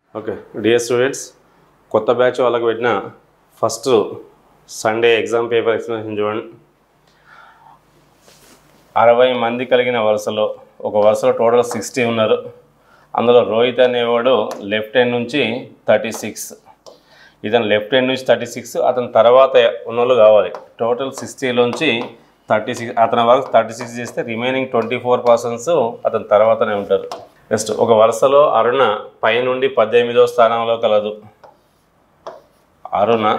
okay dear students కొత్త batch వాళ్ళకి పెట్టిన first Sunday exam paper explanation చూడండి అరవై మంది కలిగిన వరుసలో ఒక వరుసలో టోటల్ సిక్స్టీ ఉన్నారు అందులో రోహిత్ అనేవాడు లెఫ్ట్ హ్యాండ్ నుంచి థర్టీ సిక్స్ ఇతను లెఫ్ట్ హ్యాండ్ నుంచి థర్టీ సిక్స్ అతని తర్వాత ఉన్నోళ్ళు కావాలి టోటల్ సిక్స్టీలోంచి థర్టీ సిక్స్ అతని వరకు థర్టీ సిక్స్ చేస్తే రిమైనింగ్ ట్వంటీ ఫోర్ పర్సన్స్ అతని తర్వాతనే ఉంటారు నెక్స్ట్ ఒక వరుసలో అరుణ పై నుండి పద్దెనిమిదవ స్థానంలో కలదు అరుణ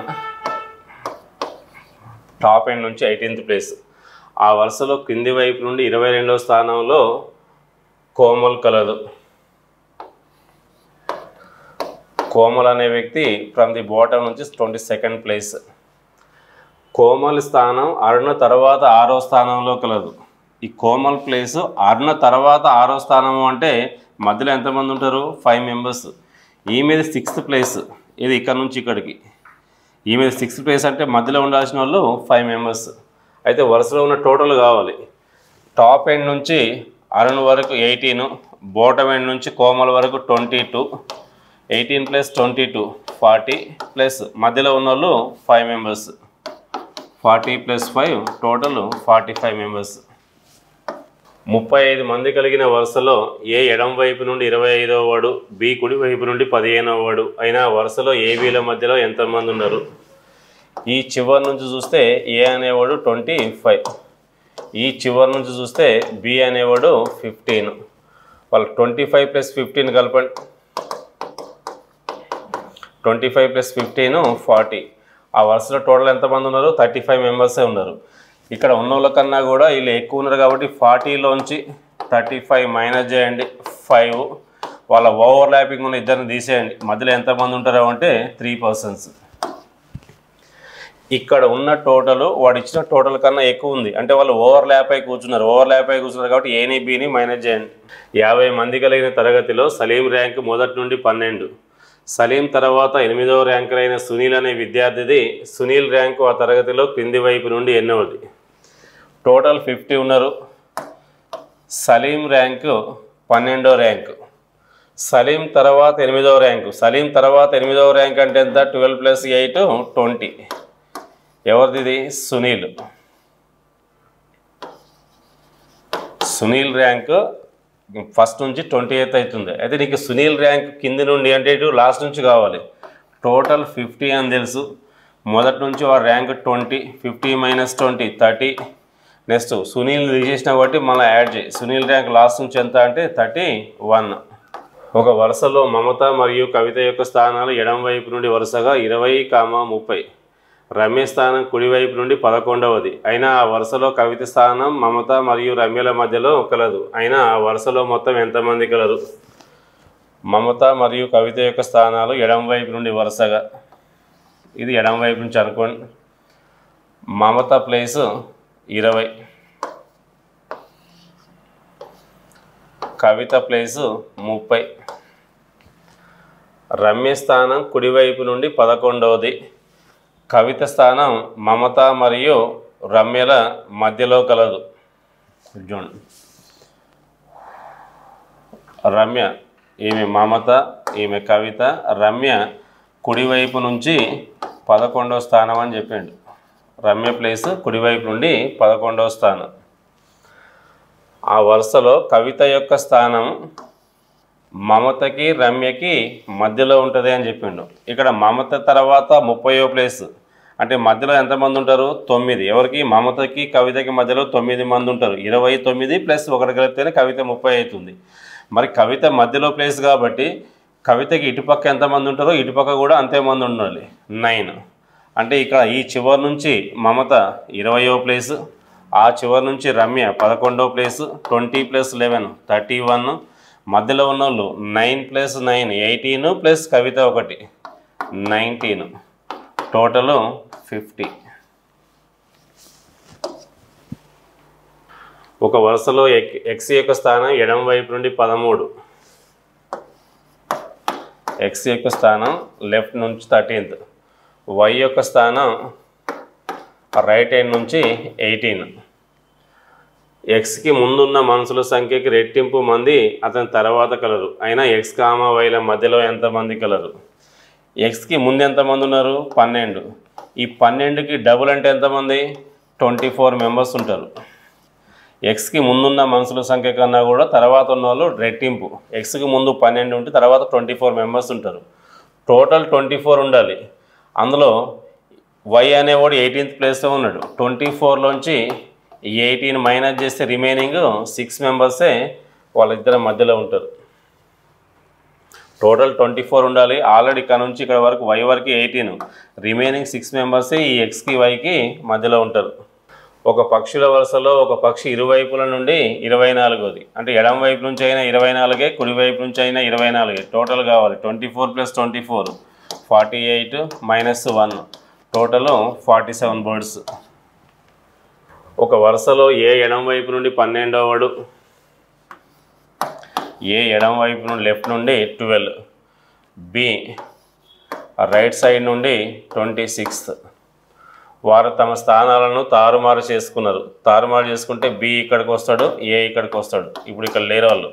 టాప్ ఎండ్ నుంచి ఎయిటీన్త్ ప్లేస్ ఆ వరుసలో కింది వైపు నుండి ఇరవై రెండవ స్థానంలో కోమల్ కలదు కోమల్ అనే వ్యక్తి ఫ్రమ్ ది బాటమ్ నుంచి ట్వంటీ సెకండ్ ప్లేస్ కోమల్ స్థానం అరుణ తర్వాత ఆరో స్థానంలో కలదు ఈ కోమల్ ప్లేస్ అరుణ తర్వాత ఆరో స్థానము అంటే మధ్యలో ఎంతమంది ఉంటారు ఫైవ్ మెంబర్స్ ఈమెది సిక్స్త్ ప్లేస్ ఇది ఇక్కడ నుంచి ఇక్కడికి ఈమెది సిక్స్త్ ప్లేస్ అంటే మధ్యలో ఉండాల్సిన వాళ్ళు ఫైవ్ మెంబర్స్ అయితే వరుసలో ఉన్న టోటల్ కావాలి టాప్ ఎండ్ నుంచి అరుణ్ వరకు ఎయిటీన్ బాటమ్ ఎండ్ నుంచి కోమల్ వరకు twenty two eighteen plus twenty two forty plus మధ్యలో ఉన్న వాళ్ళు five members forty plus five total forty five members ముప్పై ఐదు మంది కలిగిన వరుసలో ఏ ఎడం వైపు నుండి ఇరవై ఐదవ వాడు బి కుడి వైపు నుండి పదిహేనవ వాడు అయినా వరుసలో ఏబీల మధ్యలో ఎంతమంది ఉన్నారు ఈ చివరి నుంచి చూస్తే ఏ అనేవాడు ట్వంటీ ఫైవ్ ఈ చివరి నుంచి చూస్తే బి అనేవాడు ఫిఫ్టీన్ వాళ్ళు ట్వంటీ ఫైవ్ ప్లస్ ఫిఫ్టీన్ కలపండి twenty five plus fifteen forty ఆ వరుసలో టోటల్ ఎంతమంది ఉన్నారు థర్టీ ఫైవ్ మెంబర్సే ఉన్నారు ఇక్కడ ఉన్న వాళ్ళకన్నా కూడా వీళ్ళు ఎక్కువ ఉన్నారు కాబట్టి ఫార్టీలోంచి థర్టీ ఫైవ్ మైనస్ చేయండి ఫైవ్ వాళ్ళ ఓవర్ ల్యాపింగ్ ఉన్న ఇద్దరిని తీసేయండి మధ్యలో ఎంతమంది ఉంటారో అంటే త్రీ పర్సన్స్ ఇక్కడ ఉన్న టోటల్ వాడు ఇచ్చిన టోటల్ కన్నా ఎక్కువ ఉంది అంటే వాళ్ళు ఓవర్ ల్యాప్ అయి కూర్చున్నారు ఓవర్ ల్యాప్ అయి కూర్చున్నారు కాబట్టి ఏని బీని మైనస్ చేయండి యాభై మంది కలిగిన తరగతిలో సలీం ర్యాంక్ మొదటి నుండి పన్నెండు సలీం తర్వాత ఎనిమిదవ ర్యాంకర్ అయిన సునీల్ అనే విద్యార్థిది సునీల్ ర్యాంకు ఆ తరగతిలో క్రింది వైపు నుండి ఎన్నోది టోటల్ ఫిఫ్టీ ఉన్నారు సలీం ర్యాంకు పన్నెండో ర్యాంకు సలీం తర్వాత ఎనిమిదవ ర్యాంకు సలీం తర్వాత ఎనిమిదవ ర్యాంక్ అంటే ఎంత ట్వెల్వ్ ప్లస్ ఎయిట్ ట్వంటీ ఎవరిది సునీల్ సునీల్ ర్యాంక్ ఫస్ట్ నుంచి ట్వంటీ ఎయిత్ అవుతుంది అయితే నీకు సునీల్ ర్యాంక్ కింది నుండి అంటే ఇటు లాస్ట్ నుంచి కావాలి టోటల్ ఫిఫ్టీ అని తెలుసు మొదటి నుంచి ఆ rank twenty fifty minus twenty thirty next Sunil తీసేసిన బట్టి మళ్ళీ యాడ్ చేయి సునీల్ ర్యాంక్ లాస్ట్ నుంచి ఎంత అంటే థర్టీ వన్ ఒక వరుసలో మమత మరియు కవిత యొక్క స్థానాలు ఎడం వైపు నుండి వరుసగా ఇరవై కామ ముప్పై రమ్య స్థానం కుడివైపు నుండి పదకొండవది అయినా ఆ వరుసలో కవిత స్థానం మమత మరియు రమ్యల మధ్యలో కలదు అయినా ఆ వరుసలో మొత్తం ఎంతమంది కలరు మమత మరియు కవిత యొక్క స్థానాలు ఎడం వైపు నుండి వరుసగా ఇది ఎడం వైపు నుంచి అనుకోండి మమత ప్లేస్ ఇరవై కవిత ప్లేసు ముప్పై రమ్య స్థానం కుడివైపు నుండి పదకొండవది కవిత స్థానం మమత మరియు రమ్యల మధ్యలో కలదు చూడండి రమ్య ఈమె మమత ఈమె కవిత రమ్య కుడివైపు నుంచి పదకొండవ స్థానం అని చెప్పిండు రమ్య ప్లేస్ కుడివైపు నుండి పదకొండవ స్థానం ఆ వరుసలో కవిత యొక్క స్థానం మమతకి రమ్యకి మధ్యలో ఉంటుంది అని చెప్పిండు ఇక్కడ మమత తర్వాత ముప్పయో ప్లేస్ అంటే మధ్యలో ఎంతమంది ఉంటారు తొమ్మిది ఎవరికి మమతకి కవితకి మధ్యలో తొమ్మిది మంది ఉంటారు ఇరవై తొమ్మిది ప్లస్ ఒకటి కలిపితేనే కవిత ముప్పై అవుతుంది మరి కవిత మధ్యలో ప్లేస్ కాబట్టి కవితకి ఇటుపక్క ఎంతమంది ఉంటారో ఇటుపక్క కూడా అంతే మంది ఉండాలి నైన్ అంటే ఇక్కడ ఈ చివరి నుంచి మమత ఇరవయో ప్లేస్ ఆ చివరి నుంచి రమ్య పదకొండో place twenty plus eleven thirty one మధ్యలో ఉన్న వాళ్ళు nine plus nine eighteen plus Kavitha ఒకటి నైన్టీన్ టోటల్ ఫిఫ్టీ ఒక వరుసలో ఎక్ ఎక్స్ యొక్క స్థానం ఎడం వైపు నుండి పదమూడు ఎక్స్ యొక్క స్థానం లెఫ్ట్ నుంచి థర్టీన్త్ వై యొక్క స్థానం రైట్ హ్యాండ్ నుంచి ఎయిటీన్ ఎక్స్కి ముందున్న మనుషుల సంఖ్యకి రెట్టింపు మంది అతని తర్వాత కలరు అయినా ఎక్స్ కామ వైల మధ్యలో ఎంతమంది కలరు ఎక్స్కి ముందు ఎంతమంది ఉన్నారు పన్నెండు ఈ పన్నెండుకి డబుల్ అంటే ఎంతమంది ట్వంటీ ఫోర్ మెంబర్స్ ఉంటారు ఎక్స్కి ముందున్న మనుషుల సంఖ్య కన్నా కూడా తర్వాత ఉన్న వాళ్ళు రెట్టింపు ఎక్స్కి ముందు పన్నెండు ఉంటే తర్వాత ట్వంటీ ఫోర్ మెంబర్స్ ఉంటారు టోటల్ ట్వంటీ ఫోర్ ఉండాలి అందులో వై అనేవాడు ఎయిటీన్త్ ప్లేస్లో ఉన్నాడు ట్వంటీ ఫోర్లోంచి ఎయిటీన్ మైనస్ చేస్తే రిమైనింగ్ సిక్స్ మెంబర్సే వాళ్ళిద్దరి మధ్యలో ఉంటారు టోటల్ ట్వంటీ ఫోర్ ఉండాలి ఆల్రెడీ ఇక్కడ నుంచి ఇక్కడ వరకు వై వరకు ఎయిటీన్ రిమైనింగ్ సిక్స్ మెంబర్సే ఈ ఎక్స్కి వైకి మధ్యలో ఉంటారు ఒక పక్షుల వరుసలో ఒక పక్షి ఇరువైపుల నుండి ఇరవై నాలుగోది అంటే ఎడం వైపు నుంచి అయినా ఇరవై నాలుగే కుడి వైపు నుంచి అయినా ఇరవై నాలుగే టోటల్ కావాలి twenty four plus twenty four forty eight minus one total forty seven birds ఒక వరుసలో ఏ ఎడం వైపు నుండి పన్నెండో వాడు ఏ ఎడం వైపు నుండి లెఫ్ట్ నుండి ట్వెల్వ్ బి రైట్ సైడ్ నుండి ట్వంటీ సిక్స్త్ వారు తమ స్థానాలను తారుమారు చేసుకున్నారు తారుమారు చేసుకుంటే బి ఇక్కడికి వస్తాడు ఏ ఇక్కడికి వస్తాడు ఇప్పుడు ఇక్కడ లేరు వాళ్ళు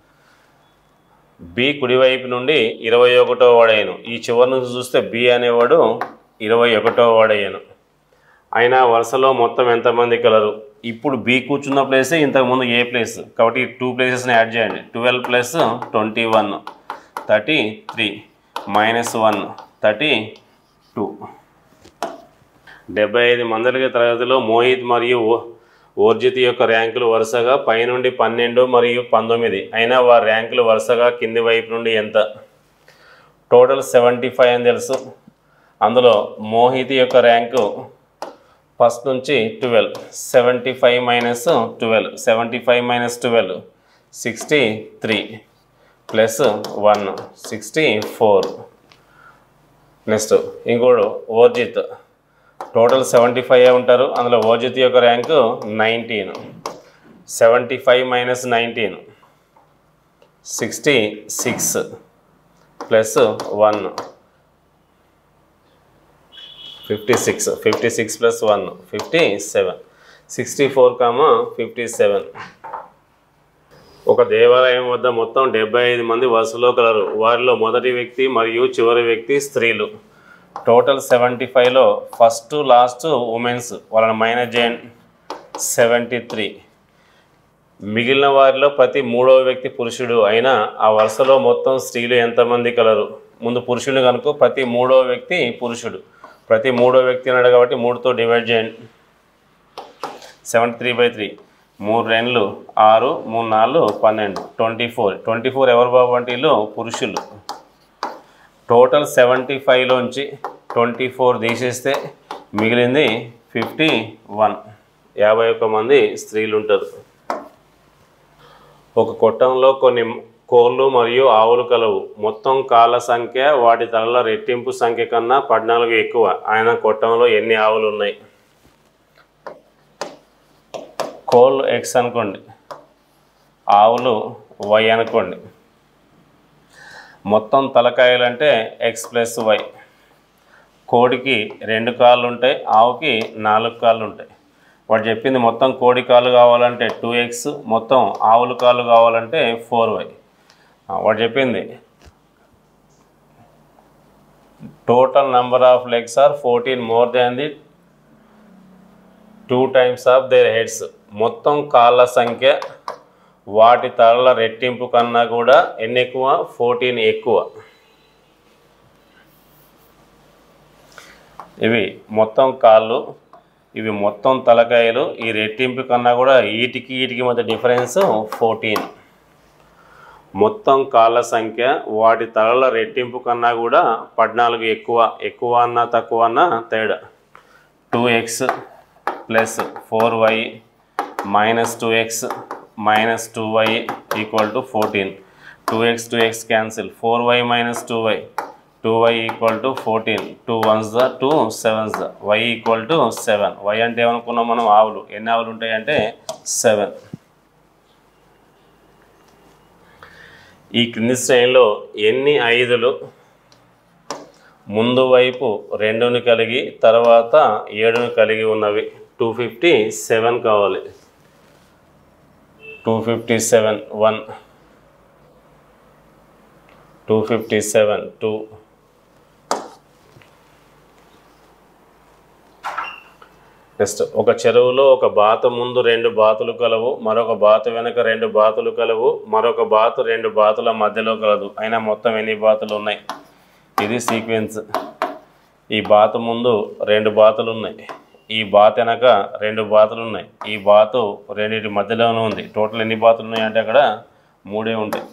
బి కుడివైపు నుండి ఇరవై ఒకటో వాడయ్యాను ఈ చివరి నుంచి చూస్తే బి అనేవాడు ఇరవై ఒకటో వాడయ్యాను అయినా వరుసలో మొత్తం ఎంతమంది కలరు ఇప్పుడు బి కూర్చున్న ప్లేసే ఇంతకుముందు ఏ ప్లేస్ కాబట్టి ఈ టూ ప్లేసెస్ని యాడ్ చేయండి twelve plus twenty one thirty three minus one thirty two డెబ్బై ఐదు మందలిక తరగతిలో మోహిత్ మరియు ఓ- ఓర్జిత్ యొక్క ర్యాంకులు వరుసగా పైనుండి పన్నెండు మరియు పంతొమ్మిది అయినా వారి ర్యాంకులు వరుసగా కింది వైపు నుండి ఎంత టోటల్ సెవెంటీ ఫైవ్ అని తెలుసు అందులో మోహిత్ యొక్క ర్యాంకు ఫస్ట్ నుంచి twelve seventy five minus twelve seventy five minus twelve sixty three plus one sixty four next ఇంకోడు ఓర్జిత్ టోటల్ సెవెంటీ ఫైవ్ ఉంటారు అందులో ఓజిత్ యొక్క rank nineteen seventy five minus nineteen sixty six plus one fifty six fifty six plus one fifty seven sixty four comma fifty seven ఒక దేవాలయం వద్ద మొత్తం డెబ్బై ఐదు మంది వరుసలో కలరు వారిలో మొదటి వ్యక్తి మరియు చివరి వ్యక్తి స్త్రీలు టోటల్ సెవెంటీ ఫైవ్లో ఫస్ట్ లాస్ట్ ఉమెన్స్ వాళ్ళని మైనస్ చేయండి సెవెంటీ త్రీ మిగిలిన వారిలో ప్రతి మూడవ వ్యక్తి పురుషుడు అయినా ఆ వరుసలో మొత్తం స్త్రీలు ఎంతమంది కలరు ముందు పురుషుడు కనుక ప్రతి మూడవ వ్యక్తి పురుషుడు ప్రతి మూడో వ్యక్తి అన్నాడు కాబట్టి మూడుతో డివైడ్ చేయండి సెవెంటీ త్రీ బై త్రీ మూడు రెండ్లు ఆరు మూడు నాలుగు పన్నెండు ట్వంటీ ఫోర్ ట్వంటీ ఫోర్ ఎవరు బాబు అంటే వీళ్ళు పురుషులు టోటల్ సెవెంటీ ఫైవ్లోంచి ట్వంటీ ఫోర్ తీసేస్తే మిగిలింది ఫిఫ్టీ వన్ యాభై ఒక్క మంది స్త్రీలు ఉంటారు ఒక కొట్టంలో కొన్ని కోళ్ళు మరియు ఆవులు కలవు మొత్తం కాళ్ళ సంఖ్య వాటి తలల రెట్టింపు సంఖ్య కన్నా పద్నాలుగు ఎక్కువ ఆయన కొట్టంలో ఎన్ని ఆవులు ఉన్నాయి కోళ్ళు ఎక్స్ అనుకోండి ఆవులు వై అనుకోండి మొత్తం తలకాయలు అంటే ఎక్స్ ప్లస్ వై కోడికి రెండు కాళ్ళు ఉంటాయి ఆవుకి నాలుగు కాళ్ళు ఉంటాయి వాడు చెప్పింది మొత్తం కోడి కాళ్ళు కావాలంటే టూ ఎక్స్ మొత్తం ఆవుల కాళ్ళు కావాలంటే ఫోర్ వై వాడు చెప్పింది total number of legs are fourteen more than the two times of their heads మొత్తం కాళ్ళ సంఖ్య వాటి తలల రెట్టింపు కన్నా కూడా ఎన్ని ఎక్కువ ఫోర్టీన్ ఎక్కువ ఇవి మొత్తం కాళ్ళు ఇవి మొత్తం తలకాయలు ఈ రెట్టింపు కన్నా కూడా వీటికి వీటికి మధ్య డిఫరెన్స్ ఫోర్టీన్ మొత్తం కాళ్ళ సంఖ్య వాటి తలల రెట్టింపు కన్నా కూడా పద్నాలుగు ఎక్కువ ఎక్కువ అన్నా తక్కువ అన్నా తేడా two X plus four Y minus two X minus two Y equal to fourteen two X two X cancel four Y minus two Y two Y equal to fourteen two ones the two sevens the Y equal to seven Y అంటే ఏమనుకున్నాం మనం ఆవులు ఎన్ని ఆవులు ఉంటాయంటే seven ఈ క్రింది శ్రేణిలో ఎన్ని ఐదులు ముందు వైపు రెండుని కలిగి తర్వాత ఏడుని కలిగి ఉన్నవి టూ ఫిఫ్టీ సెవెన్ కావాలి two fifty seven one two fifty seven two next ఒక చెరువులో ఒక బాతు ముందు రెండు బాతులు కలవు మరొక బాతు వెనుక రెండు బాతులు కలవు మరొక బాతు రెండు బాతుల మధ్యలో కలదు అయినా మొత్తం ఎన్ని బాతులు ఉన్నాయి ఇది సీక్వెన్స్ ఈ బాతు ముందు రెండు బాతులు ఉన్నాయి ఈ బాత్ వెనక రెండు బాతులు ఉన్నాయి ఈ బాతు రెండింటి మధ్యలోనే ఉంది టోటల్ ఎన్ని బాతులు ఉన్నాయి అంటే అక్కడ మూడే ఉంటాయి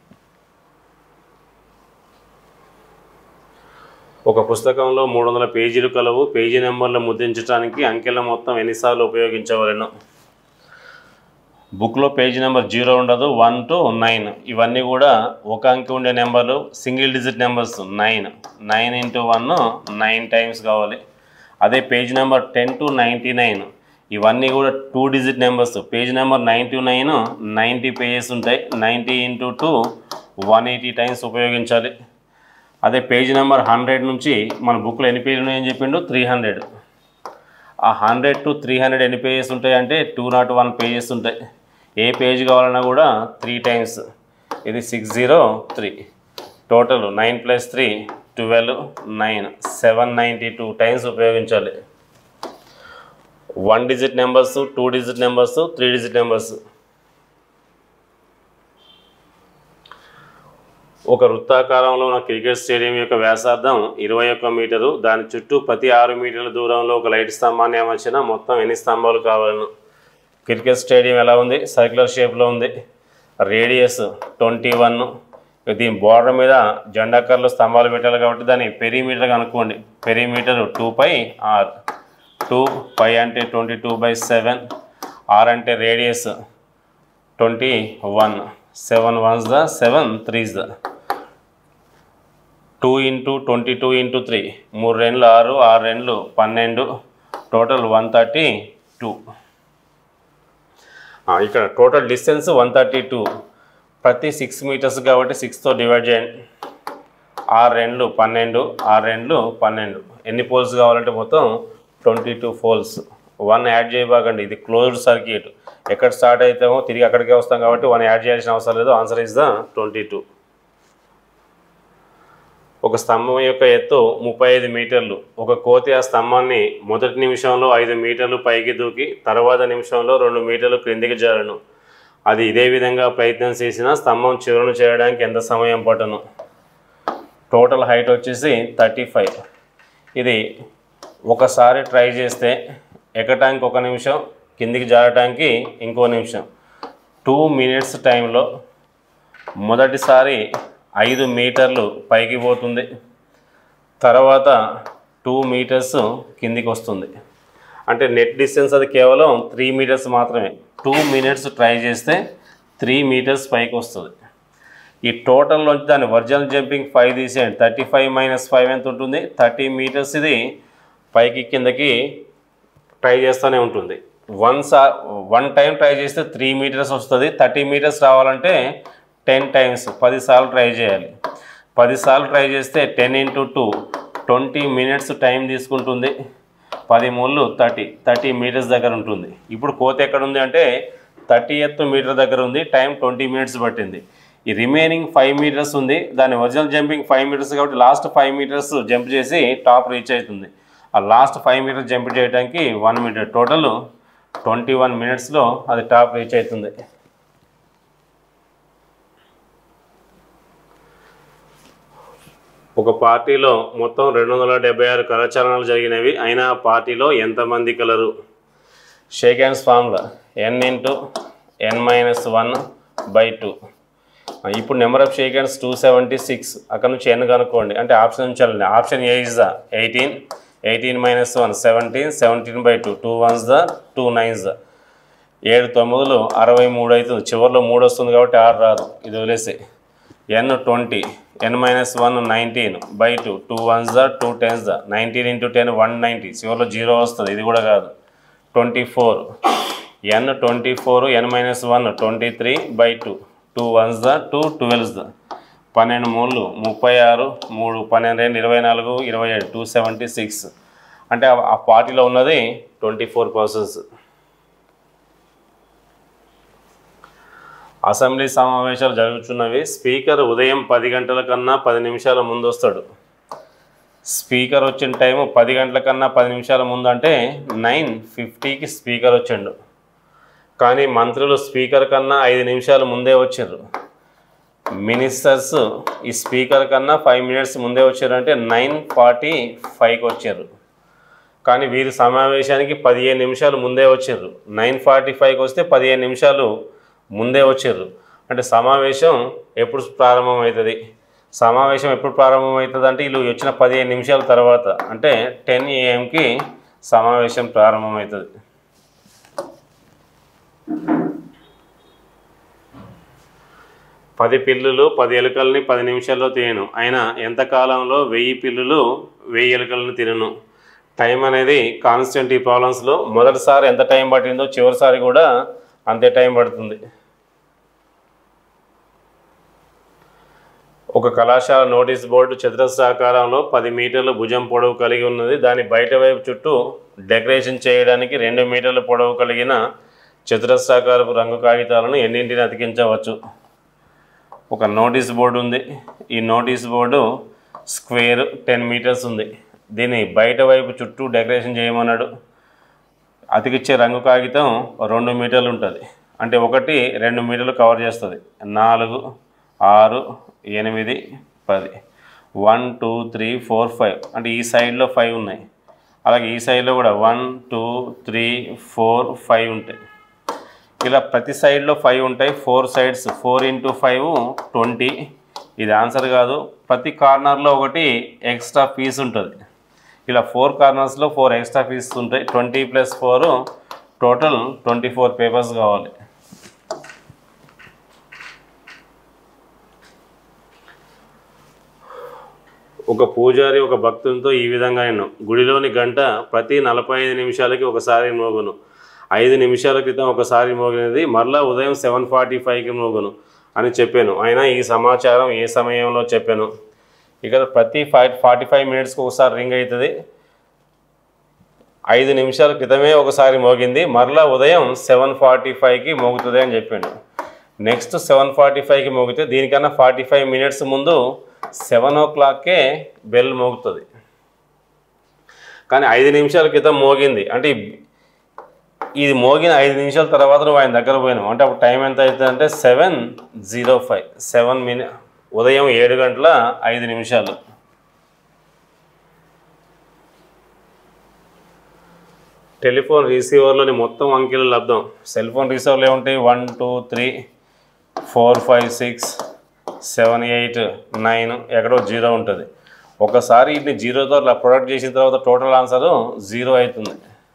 ఒక పుస్తకంలో మూడు వందల పేజీలు కలవు పేజీ నెంబర్లు ముద్రించడానికి అంకెల మొత్తం ఎన్నిసార్లు ఉపయోగించవలను బుక్లో పేజీ నెంబర్ జీరో ఉండదు వన్ టు నైన్ ఇవన్నీ కూడా ఒక అంకె ఉండే నెంబర్లు single digit numbers nine nine into one nine times కావాలి అదే page number ten to ninety nine ఇవన్నీ కూడా two digit numbers page number nine to nine ninety pages ఉంటాయి ninety into two one eighty times ఉపయోగించాలి అదే page number hundred నుంచి మన బుక్లో ఎన్ని పేజీలు ఉన్నాయని చెప్పిండు త్రీ హండ్రెడ్ ఆ హండ్రెడ్ టు త్రీ హండ్రెడ్ ఎన్ని పేజెస్ ఉంటాయి అంటే టూ నాట్ వన్ పేజెస్ ఉంటాయి ఏ పేజ్ కావాలన్నా కూడా త్రీ టైమ్స్ ఇది six zero three total nine plus three twelve nine seven ninety two times ఉపయోగించాలి one digit numbers two digit numbers three digit numbers ఒక వృత్తాకారంలో ఉన్న క్రికెట్ స్టేడియం యొక్క వ్యాసార్థం ఇరవై ఒక్క మీటరు దాని చుట్టూ ప్రతి ఆరు మీటర్ల దూరంలో ఒక లైట్ స్తంభాన్ని అమర్చిన మొత్తం ఎన్ని స్తంభాలు కావాలను క్రికెట్ స్టేడియం ఎలా ఉంది సర్క్యులర్ షేప్లో ఉంది రేడియస్ ట్వంటీ వన్ దీని బోర్డర్ మీద జెండా కర్రలు స్తంభాలు పెట్టాలి కాబట్టి దాన్ని పెరీమీటర్ అనుకోండి perimeter two pi R two pi అంటే twenty two by seven R అంటే radius twenty one seven ones the seven threes the two into twenty two into three మూడు రెండ్లు ఆరు ఆరు రెండ్లు పన్నెండు టోటల్ వన్ థర్టీ టూ ఇక్కడ total distance one thirty two ప్రతి సిక్స్ మీటర్స్ కాబట్టి సిక్స్తో డివైడ్ చేయండి ఆరు రెండ్లు పన్నెండు ఆరు రెండ్లు పన్నెండు ఎన్ని పోల్స్ కావాలంటే మొత్తం twenty two poles one add చేయబాకండి ఇది క్లోజ్డ్ సర్క్యూట్ ఎక్కడ స్టార్ట్ అవుతామో తిరిగి అక్కడికే వస్తాం కాబట్టి వన్ యాడ్ చేయాల్సిన అవసరం లేదు answer is the twenty two ఒక స్తంభం యొక్క ఎత్తు ముప్పై ఐదు మీటర్లు ఒక కోతి ఆ స్తంభాన్ని మొదటి నిమిషంలో ఐదు మీటర్లు పైకి దూకి తర్వాత నిమిషంలో రెండు మీటర్లు క్రిందికి జారును అది ఇదే విధంగా ప్రయత్నం చేసినా స్తంభం చివరను చేయడానికి ఎంత సమయం పట్టును టోటల్ హైట్ వచ్చేసి థర్టీ ఫైవ్ ఇది ఒకసారి ట్రై చేస్తే ఎక్కటానికి ఒక నిమిషం కిందికి జారటానికి ఇంకో నిమిషం టూ మినిట్స్ టైంలో మొదటిసారి ఐదు మీటర్లు పైకి పోతుంది తర్వాత టూ మీటర్స్ కిందికి వస్తుంది అంటే నెట్ డిస్టెన్స్ అది కేవలం త్రీ మీటర్స్ మాత్రమే టూ మినిట్స్ ట్రై చేస్తే త్రీ మీటర్స్ పైకి వస్తుంది ఈ టోటల్లోంచి దాని ఒరిజినల్ జంపింగ్ ఫైవ్ తీసేయండి థర్టీ ఫైవ్ మైనస్ ఫైవ్ ఎంత ఉంటుంది థర్టీ మీటర్స్ ఇది పైకి కిందకి ట్రై చేస్తూనే ఉంటుంది వన్ సా వన్ టైం ట్రై చేస్తే త్రీ మీటర్స్ వస్తుంది థర్టీ మీటర్స్ రావాలంటే టెన్ టైమ్స్ పదిసార్లు ట్రై చేయాలి పదిసార్లు ట్రై చేస్తే ten into two twenty minutes time తీసుకుంటుంది పది మూళ్ళు థర్టీ థర్టీ మీటర్స్ దగ్గర ఉంటుంది ఇప్పుడు కోత ఎక్కడ ఉంది అంటే థర్టీ ఎత్ మీటర్ దగ్గర ఉంది టైం ట్వంటీ మినిట్స్ పట్టింది ఈ రిమైనింగ్ ఫైవ్ మీటర్స్ ఉంది దాని ఒరిజినల్ జంపింగ్ ఫైవ్ మీటర్స్ కాబట్టి లాస్ట్ ఫైవ్ మీటర్స్ జంప్ చేసి టాప్ రీచ్ అవుతుంది ఆ లాస్ట్ ఫైవ్ మీటర్స్ జంప్ చేయడానికి one metre total twenty one మినిట్స్లో అది టాప్ రీచ్ అవుతుంది ఒక పార్టీలో మొత్తం రెండు వందల డెబ్బై ఆరు కరచలనాలు జరిగినవి అయినా ఆ పార్టీలో ఎంతమంది కలరు shake hands formula N into N minus one by two ఇప్పుడు number of shake hands two seventy six అక్కడ నుంచి ఎన్ కనుక్కోండి అంటే ఆప్షన్ నుంచి వెళ్ళండి option A is the eighteen eighteen minus one seventeen seventeen by two two ones the two nines the ఏడు తొమ్మిదిలో అరవై మూడు అవుతుంది చివరిలో మూడు వస్తుంది కాబట్టి ఆరు రాదు ఇది వదిలేసి N twenty N minus one nineteen by two two ones the two tens the nineteen into ten one ninety చివరిలో జీరో వస్తుంది ఇది కూడా కాదు twenty four N twenty four N minus one twenty three by two two ones the two twelves the పన్నెండు మూడు ముప్పై ఆరు మూడు పన్నెండు రెండు ఇరవై నాలుగు ఇరవై ఏడు టూ సెవెంటీ సిక్స్ అంటే ఆ- ఆ పార్టీలో ఉన్నది ట్వంటీ ఫోర్ పర్సన్స్ అసెంబ్లీ సమావేశాలు జరుగుతున్నవి స్పీకర్ ఉదయం పది గంటల కన్నా పది నిమిషాల ముందు వస్తాడు స్పీకర్ వచ్చిన టైము పది గంటల కన్నా పది నిమిషాల ముందు అంటే నైన్ ఫిఫ్టీకి స్పీకర్ వచ్చిండు కానీ మంత్రులు స్పీకర్ కన్నా ఐదు నిమిషాలు ముందే వచ్చారు మినిస్టర్స్ ఈ స్పీకర్ కన్నా ఫైవ్ మినిట్స్ ముందే వచ్చారు అంటే నైన్ ఫార్టీ ఫైవ్కి వచ్చారు కానీ వీరు సమావేశానికి పదిహేను నిమిషాలు ముందే వచ్చారు నైన్ ఫార్టీ ఫైవ్కి వస్తే పదిహేను నిమిషాలు ముందే వచ్చారు అంటే సమావేశం ఎప్పుడు ప్రారంభమవుతుంది సమావేశం ఎప్పుడు ప్రారంభమవుతుంది అంటే వీళ్ళు వచ్చిన పదిహేను నిమిషాల తర్వాత అంటే టెన్ ఏఎంకి సమావేశం ప్రారంభమవుతుంది పది పిల్లులు పది ఎలుకల్ని పది నిమిషాల్లో తినను అయినా ఎంత కాలంలో వెయ్యి పిల్లులు వెయ్యి ఎలుకలను తినను టైం అనేది కాన్స్టెంట్ ఈ ప్రాబ్లమ్స్లో మొదటిసారి ఎంత టైం పట్టిందో చివరిసారి కూడా అంతే టైం పడుతుంది ఒక కళాశాల నోటీస్ బోర్డు చతురస్రాకారంలో పది మీటర్ల భుజం పొడవు కలిగి ఉన్నది దాని బయట వైపు చుట్టూ డెకరేషన్ చేయడానికి రెండు మీటర్ల పొడవు కలిగిన చతురస్రాకారపు రంగు కాగితాలను ఎన్నింటిని అతికించవచ్చు ఒక నోటీస్ బోర్డు ఉంది ఈ notice board square ten metres ఉంది దీన్ని బయట వైపు చుట్టూ డెకరేషన్ చేయమన్నాడు అతికిచ్చే రంగు కాగితం రెండు మీటర్లు ఉంటుంది అంటే ఒకటి రెండు మీటర్లు కవర్ చేస్తుంది నాలుగు ఆరు ఎనిమిది పది one two three four five అంటే ఈ సైడ్లో ఫైవ్ ఉన్నాయి అలాగే ఈ సైడ్లో కూడా one two three four five ఉంటాయి ఇలా ప్రతి సైడ్లో ఫైవ్ ఉంటాయి four sides four into five twenty ఇది ఆన్సర్ కాదు ప్రతి కార్నర్లో ఒకటి ఎక్స్ట్రా పీస్ ఉంటుంది ఇలా ఫోర్ కార్నర్స్లో ఫోర్ ఎక్స్ట్రా పీస్ ఉంటాయి twenty plus four total twenty four papers కావాలి ఒక పూజారి ఒక భక్తునితో ఈ విధంగా అయిన గుడిలోని గంట ప్రతి నలభై ఐదు నిమిషాలకి ఒకసారి మోగును ఐదు నిమిషాల క్రితం ఒకసారి మోగినది మరలా ఉదయం సెవెన్ ఫార్టీ ఫైవ్కి మోగును అని చెప్పాను అయినా ఈ సమాచారం ఏ సమయంలో చెప్పాను ఇక్కడ ప్రతి ఫైవ్ ఫార్టీ ఫైవ్ మినిట్స్కి ఒకసారి రింగ్ అవుతుంది ఐదు నిమిషాల క్రితమే ఒకసారి మోగింది మరలా ఉదయం సెవెన్ ఫార్టీ ఫైవ్కి మోగుతుంది అని చెప్పాను నెక్స్ట్ సెవెన్ ఫార్టీ ఫైవ్కి మోగితే దీనికన్నా ఫార్టీ ఫైవ్ మినిట్స్ ముందు సెవెన్ ఓ క్లాక్కే బెల్ మోగుతుంది కానీ ఐదు నిమిషాల క్రితం మోగింది అంటే ఈ- ఇది మోగిన ఐదు నిమిషాల తర్వాత నువ్వు ఆయన దగ్గర పోయినావు అంటే అప్పుడు టైం ఎంత అవుతుంది అంటే సెవెన్ జీరో ఫైవ్ సెవెన్ మిని ఉదయం ఏడు గంటల ఐదు నిమిషాలు టెలిఫోన్ రిసీవర్లోని మొత్తం అంకెలు లబ్ధం సెల్ ఫోన్ రిసీవర్లు ఏముంటాయి one two three four five six seven eight nine ఎక్కడో జీరో ఉంటుంది ఒకసారి వీటిని జీరోతో అట్లా ప్రొడక్ట్ చేసిన తర్వాత టోటల్ ఆన్సర్ జీరో అవుతుంది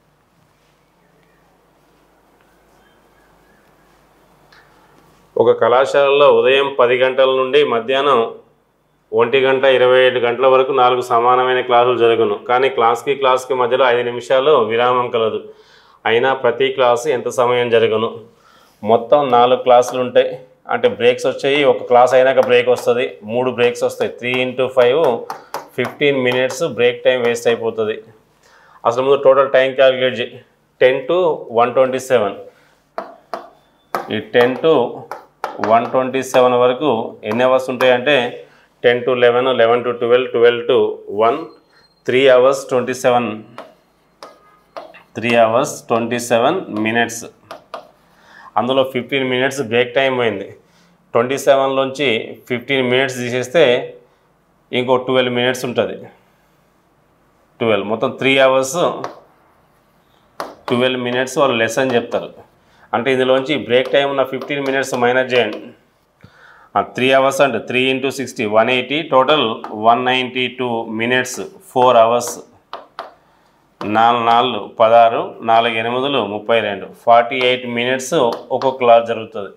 ఒక కళాశాలలో ఉదయం పది గంటల నుండి మధ్యాహ్నం ఒంటి గంట ఇరవై ఏడు గంటల వరకు నాలుగు సమానమైన క్లాసులు జరుగును కానీ క్లాస్కి క్లాస్కి మధ్యలో ఐదు నిమిషాలు విరామం కలదు అయినా ప్రతి క్లాసు ఎంత సమయం జరుగును మొత్తం నాలుగు క్లాసులు ఉంటాయి అంటే బ్రేక్స్ వచ్చాయి ఒక క్లాస్ అయినాక బ్రేక్ వస్తుంది మూడు బ్రేక్స్ వస్తాయి three into five fifteen minutes break time waste అయిపోతుంది అసలు ముందు టోటల్ టైం క్యాలిక్యులేట్ చేయి ten to one twenty seven ఈ ten to one twenty seven వరకు ఎన్ని అవర్స్ ఉంటాయంటే ten to eleven eleven to twelve twelve to one three hours twenty seven three hours twenty seven minutes అందులో fifteen minutes break time పోయింది twenty సెవెన్లోంచి fifteen minutes తీసేస్తే ఇంకో twelve minutes ఉంటుంది twelve మొత్తం త్రీ అవర్స్ ట్వెల్వ్ మినిట్స్ వాళ్ళు lesson చెప్తారు అంటే ఇందులోంచి బ్రేక్ టైం ఉన్న ఫిఫ్టీన్ మినిట్స్ మైనస్ చేయండి త్రీ అవర్స్ అంటే three into sixty one eighty total one ninety two minutes four hours నాలుగు నాలుగు పదహారు నాలుగు ఎనిమిదిలు ముప్పై రెండు ఫార్టీ ఎయిట్ మినిట్స్ ఒక్కొక్క క్లాస్ జరుగుతుంది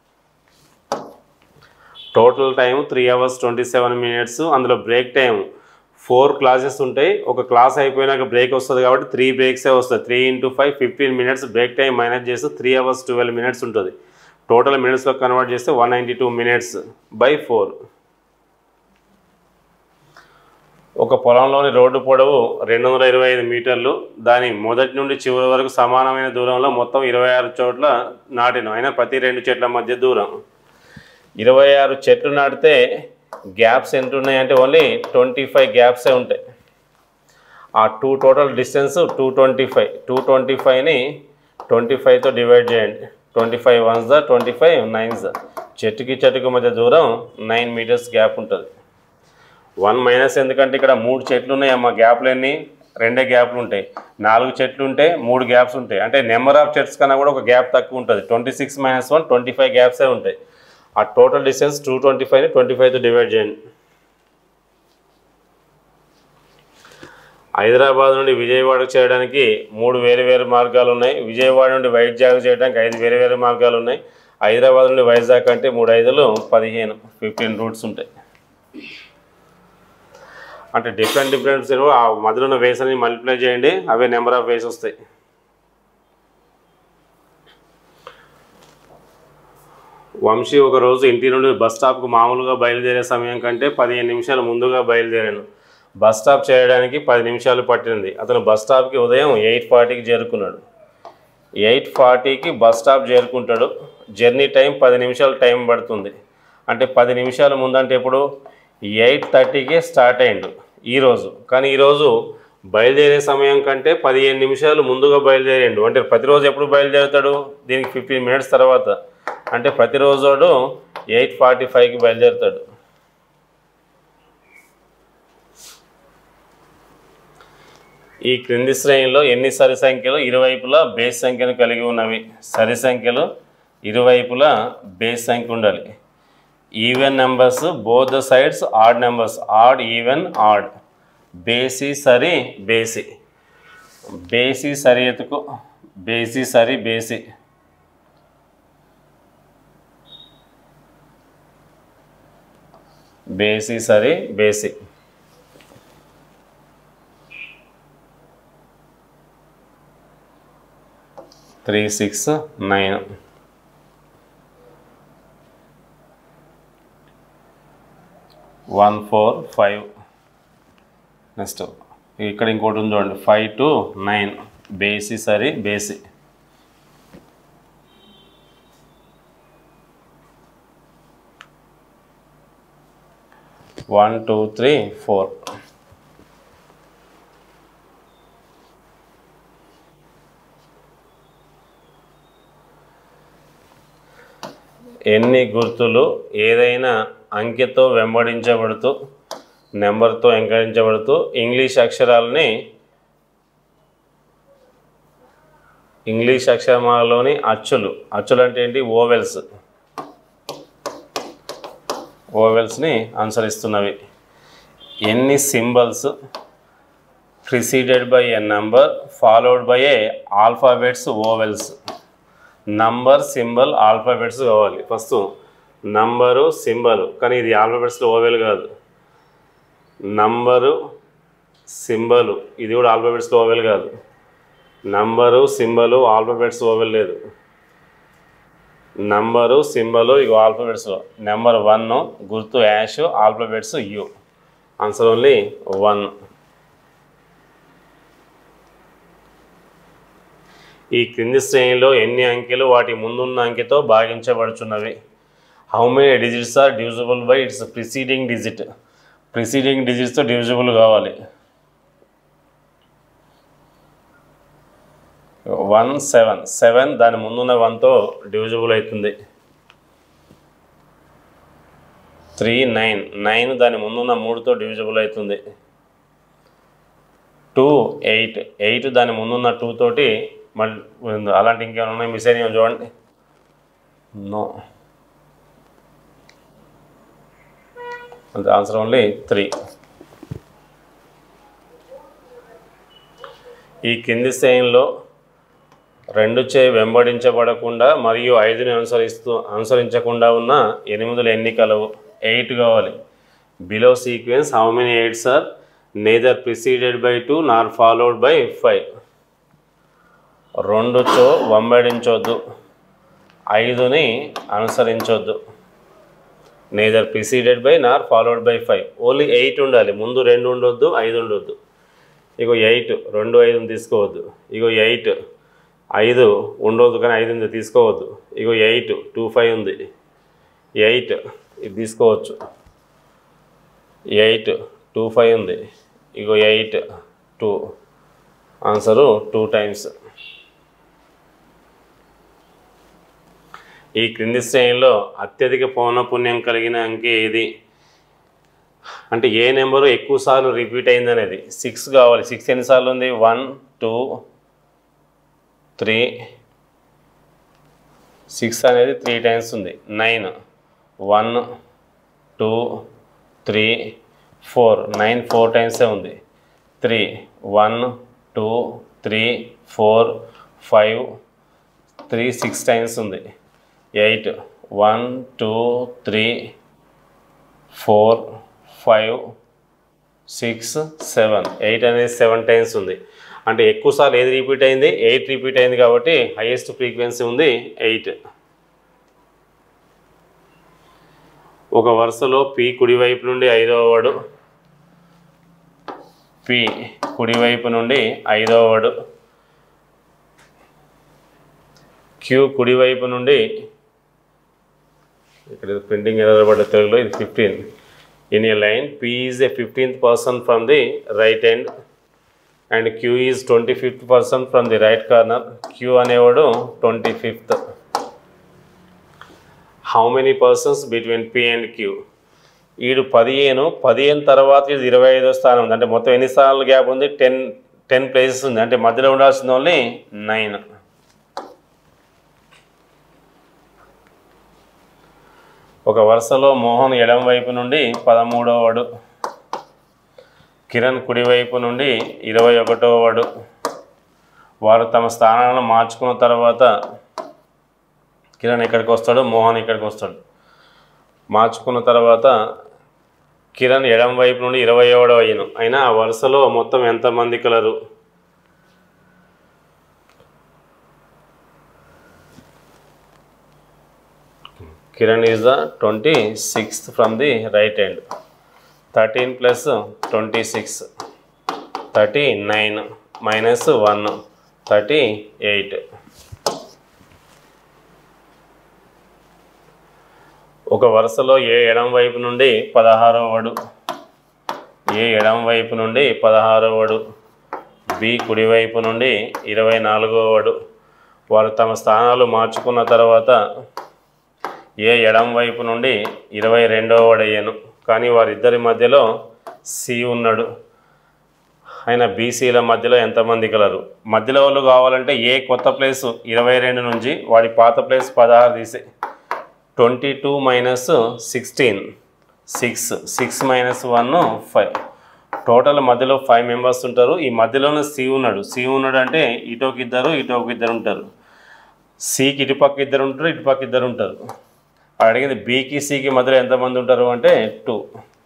total time three hours twenty seven minutes అందులో బ్రేక్ టైం ఫోర్ క్లాసెస్ ఉంటాయి ఒక క్లాస్ అయిపోయినాక బ్రేక్ వస్తుంది కాబట్టి త్రీ బ్రేక్సే వస్తుంది three into five fifteen minutes break time minus చేస్తే త్రీ అవర్స్ ట్వెల్వ్ మినిట్స్ ఉంటుంది టోటల్ మినిట్స్లో కన్వర్ట్ చేస్తే one ninety two minutes by four ఒక పొలంలోని రోడ్డు పొడవు రెండు వందల ఇరవై ఐదు మీటర్లు దాని మొదటి నుండి చివరి వరకు సమానమైన దూరంలో మొత్తం ఇరవై ఆరు చోట్ల నాటిన అయినా ప్రతి రెండు చెట్ల మధ్య దూరం ఇరవై ఆరు చెట్లు నాటితే గ్యాప్స్ ఎంత ఉన్నాయంటే ఓన్లీ ట్వంటీ ఫైవ్ గ్యాప్సే ఉంటాయి ఆ two total distance two twenty five two twenty ఫైవ్ని ట్వంటీ ఫైవ్తో డివైడ్ చేయండి twenty five ones the twenty five nines చెట్టుకి చెట్టుకి మధ్య దూరం నైన్ మీటర్స్ గ్యాప్ ఉంటుంది వన్ మైనస్ ఎందుకంటే ఇక్కడ మూడు చెట్లు ఉన్నాయి అమ్మ గ్యాప్లు ఎన్ని రెండే గ్యాప్లు ఉంటాయి నాలుగు చెట్లు ఉంటే మూడు గ్యాప్స్ ఉంటాయి అంటే నెంబర్ ఆఫ్ చెట్స్ కన్నా కూడా ఒక గ్యాప్ తక్కువ ఉంటుంది twenty six minus one twenty five గ్యాప్సే ఉంటాయి ఆ టోటల్ డిస్టెన్స్ టూ ట్వంటీ ఫైవ్ని ట్వంటీ ఫైవ్తో డివైడ్ చేయండి హైదరాబాద్ నుండి విజయవాడకు చేయడానికి మూడు వేరు వేరు మార్గాలు ఉన్నాయి విజయవాడ నుండి వైజాగ్ చేయడానికి ఐదు వేరు వేరు మార్గాలు ఉన్నాయి హైదరాబాద్ నుండి వైజాగ్ అంటే మూడు ఐదులు పదిహేను ఫిఫ్టీన్ రూట్స్ ఉంటాయి అంటే డిఫరెంట్ డిఫరెంట్ ఆ మధ్యలో ఉన్న వేస్ అని మల్టిప్లై చేయండి అవే నెంబర్ ఆఫ్ వేస్ వస్తాయి వంశీ ఒక రోజు ఇంటి నుండి బస్ స్టాప్కు మామూలుగా బయలుదేరే సమయం కంటే పదిహేను నిమిషాలు ముందుగా బయలుదేరాను బస్ స్టాప్ చేయడానికి పది నిమిషాలు పట్టింది అతను బస్ స్టాప్కి ఉదయం ఎయిట్ ఫార్టీకి చేరుకున్నాడు ఎయిట్ ఫార్టీకి బస్ స్టాప్ చేరుకుంటాడు జర్నీ టైం పది నిమిషాలు టైం పడుతుంది అంటే పది నిమిషాల ముందంటే ఎప్పుడు ఎయిట్ థర్టీకే స్టార్ట్ అయ్యిండు ఈరోజు కానీ ఈరోజు బయలుదేరే సమయం కంటే పదిహేను నిమిషాలు ముందుగా బయలుదేరిండు అంటే ప్రతిరోజు ఎప్పుడు బయలుదేరుతాడు దీనికి ఫిఫ్టీన్ మినిట్స్ తర్వాత అంటే ప్రతిరోజు ఎయిట్ ఫార్టీ ఫైవ్కి బయలుదేరుతాడు ఈ క్రింది శ్రేణిలో ఎన్ని సరి సంఖ్యలు ఇరువైపులా బేస్ సంఖ్యను కలిగి ఉన్నవి సరి సంఖ్యలు ఇరువైపులా బేస్ సంఖ్య ఉండాలి even numbers both the sides odd numbers odd even odd బేసి సరి బేసి బేసి సరి ఎతుకు బేసి సరి బేసి బేసి సరి బేసి three six nine one four five next ఇక్కడ ఇంకోటి ఉంది చూడండి ఫైవ్ టు నైన్ బేసి సరి బేసి వన్ టూ త్రీ ఫోర్ ఎన్ని గుర్తులు ఏదైనా అంకెతో వెంబడించబడుతూ నెంబర్తో ఎంకరించబడుతూ ఇంగ్లీష్ అక్షరాలని ఇంగ్లీష్ అక్షరాలలోని అచ్చులు అచ్చులు అంటే ఏంటి ఓవెల్స్ ఓవెల్స్ని అనుసరిస్తున్నవి ఎన్ని symbols preceded by a number followed by a alphabets vowels number symbol alphabets కావాలి ఫస్ట్ నంబరు సింబల్ కానీ ఇది ఆల్ఫాబెట్స్లో ఓవెల్ కాదు నంబరు సింబలు ఇది కూడా ఆల్ఫాబెట్స్లో ఓవెల్ కాదు నంబరు సింబలు ఆల్ఫాబెట్స్ ఓవెల్ లేదు నంబరు సింబలు ఇగో ఆల్ఫాబెట్స్లో నెంబర్ వన్ గుర్తు hash alphabets U answer only one ఈ క్రింది శ్రేణిలో ఎన్ని అంకెలు వాటి ముందున్న అంకెతో భాగించబడుచున్నవి how many digits are divisible by its preceding digit preceding డిజిట్స్తో divisible కావాలి వన్ సెవెన్ సెవెన్ దాని ముందున్న వన్తో డివిజిబుల్ అవుతుంది త్రీ నైన్ నైన్ దాని ముందున్న మూడుతో డివిజిబుల్ అవుతుంది టూ ఎయిట్ ఎయిట్ దాని ముందున్న టూ తోటి మళ్ళీ అలాంటి ఇంకేమైనా ఉన్నాయి మిస్ అయినా చూడండి నో అంతే ఆన్సర్ ఓన్లీ త్రీ ఈ కింది శ్రేణిలో రెండు చే వెంబడించబడకుండా మరియు ఐదుని అనుసరిస్తూ అనుసరించకుండా ఉన్న ఎనిమిదిలు ఎన్ని కలవు ఎయిట్ కావాలి below sequence how many eights are neither preceded by two nor followed by five రెండుతో వెంబడించొద్దు ఐదుని అనుసరించొద్దు neither preceded by nor followed by five only eight ఉండాలి ముందు రెండు ఉండొద్దు ఐదు ఉండొద్దు ఇగో ఎయిట్ రెండు ఐదు తీసుకోవద్దు ఇగో ఎయిట్ ఐదు ఉండొద్దు కానీ ఐదు ఉంది తీసుకోవద్దు ఇగో ఎయిట్ టూ ఫైవ్ ఉంది ఎయిట్ ఇది తీసుకోవచ్చు ఎయిట్ టూ ఫైవ్ ఉంది ఇగో eight two answer two times ఈ క్రింది శ్రేణిలో అత్యధిక పౌనపుణ్యం కలిగిన అంకె ఏది అంటే ఏ నెంబరు ఎక్కువ సార్లు రిపీట్ అయింది అనేది సిక్స్ కావాలి సిక్స్ ఎన్నిసార్లు ఉంది వన్ టూ త్రీ సిక్స్ అనేది త్రీ టైమ్స్ ఉంది nine one two three four nine four టైమ్సే ఉంది three one two three four five three six times ఉంది eight one two three four five six seven eight అనేది seven times ఉంది అంటే ఎక్కువసార్లు ఏది రిపీట్ అయింది ఎయిట్ రిపీట్ అయింది కాబట్టి హైయెస్ట్ ఫ్రీక్వెన్సీ ఉంది ఎయిట్ ఒక వరుసలో పి కుడివైపు నుండి ఐదవ వాడు పి కుడివైపు నుండి ఐదవ వాడు క్యూ కుడివైపు నుండి ఇక్కడ ప్రింటింగ్ ఎర్రర్ పడ్డ తెలుగులో ఇది fifteen in a line P is a fifteenth person from the right end and Q is twenty fifth person from the right corner Q అనేవాడు twenty fifth how many persons between P and Q ఈడు పదిహేను పదిహేను తర్వాత ఇది ఇరవై ఐదో స్థానం ఉంది అంటే మొత్తం ఎన్ని స్థానాలు గ్యాప్ ఉంది టెన్ టెన్ ప్లేసెస్ ఉంది అంటే మధ్యలో ఉండాల్సింది ఓన్లీ నైన్ ఒక వరుసలో మోహన్ ఎడమ వైపు నుండి పదమూడవ వాడు కిరణ్ కుడివైపు నుండి ఇరవై ఒకటవ వాడు వారు తమ స్థానాలను మార్చుకున్న తర్వాత కిరణ్ ఇక్కడికి వస్తాడు మోహన్ ఇక్కడికి వస్తాడు మార్చుకున్న తర్వాత కిరణ్ ఎడమ వైపు నుండి ఇరవై ఏడవ అయ్యను అయినా ఆ వరుసలో మొత్తం ఎంతమంది కలరు Kiran is the twenty sixth from the right end thirteen plus twenty six thirty nine minus one thirty eight ఒక వరుసలో ఏ ఎడం వైపు నుండి పదహారో వాడు ఏ ఎడం వైపు నుండి పదహారో వాడు బి కుడివైపు నుండి ఇరవై నాలుగో వాడు వారు తమ స్థానాలు మార్చుకున్న తర్వాత ఏ ఎడం వైపు నుండి ఇరవై రెండవ వాడయ్యాను కానీ వారిద్దరి మధ్యలో సి ఉన్నాడు ఆయన బీసీల మధ్యలో ఎంతమంది కలరు మధ్యలో వాళ్ళు కావాలంటే ఏ కొత్త ప్లేస్ ఇరవై రెండు నుంచి వాడి పాత ప్లేస్ పదహారు తీసే twenty two minus sixteen six six minus one five total మధ్యలో ఫైవ్ మెంబర్స్ ఉంటారు ఈ మధ్యలోనే సి ఉన్నాడు సి ఉన్నాడు అంటే ఇటోకి ఇద్దరు ఇటోకి ఇద్దరు ఉంటారు సికి ఇటుపక్క ఇద్దరు ఉంటారు ఇటుపక్క ఇద్దరు ఉంటారు అడిగింది బీకి సికి మధ్యలో ఎంతమంది ఉంటారు అంటే టూ